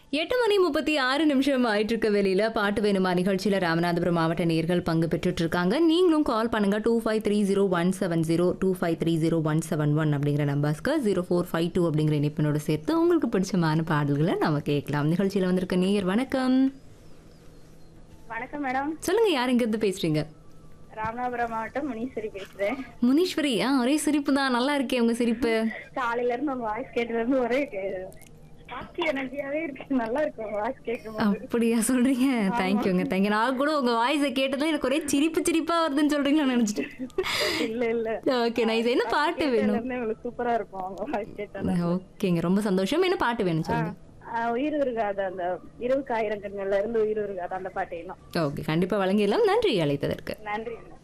எட்டு மணி முப்பத்தி ஆறு நிமிஷம் ஆயிட்டு இருக்க வெளியில பாட்டு வேணுமா நிகழ்ச்சியில ராமநாதபுரம் மாவட்ட நேர்கள் பங்கு பெற்றுட்டு இருக்காங்க நீங்களும் கால் பண்ணுங்க two five three zero one seven zero two five three zero one seven one அப்படிங்கிற நம்பர்ஸ்க்கு ஜீரோ ஃபோர் ஃபைவ் டூ அப்படிங்கிற இணைப்பினோட சேர்த்து உங்களுக்கு பிடிச்சமான பாடல்களை நம்ம கேட்கலாம் நிகழ்ச்சியில வந்திருக்க நேயர் வணக்கம் வணக்கம் மேடம் சொல்லுங்க யார் இங்க இருந்து பேசுறீங்க ராமநாதபுரம் மாவட்டம் முனீஸ்வரி பேசுறேன் முனீஸ்வரி ஆ ஒரே சிரிப்பு தான் நல்லா இருக்கே உங்க சிரிப்பு காலையில இருந்து உங்க வாய்ஸ் கேட்டதுல இருந்து ஒரே பாசிட்டிவ் எனர்ஜியாவே இருக்கு நல்லா இருக்கு உங்க வாய்ஸ் கேட்கும்போது அப்படியா சொல்றீங்க தேங்க்யூங்க தேங்க்யூ நான் கூட உங்க வாய்ஸை கேட்டதுல எனக்கு ஒரே சிரிப்பு சிரிப்பா வருதுன்னு சொல்றீங்களா நினைச்சிட்டேன் இல்ல இல்ல ஓகே நைஸ் என்ன பாட்டு வேணும் இருந்து உங்களுக்கு சூப்பரா இருக்கும் உங்க வாய்ஸ் கேட்டால ஓகேங்க ரொம்ப சந்தோஷம் என்ன பாட்டு வேணும் சொல்லுங்க ஆஹ் உயிர் உருகாத அந்த இரவுக்கு ஆயிரம் கண்கள்ல இருந்து உயிர் உருகாத அந்த பாட்டு இன்னும் ஓகே கண்டிப்பா வழங்கிடலாம் நன்றி அழைத்ததற்கு நன்றி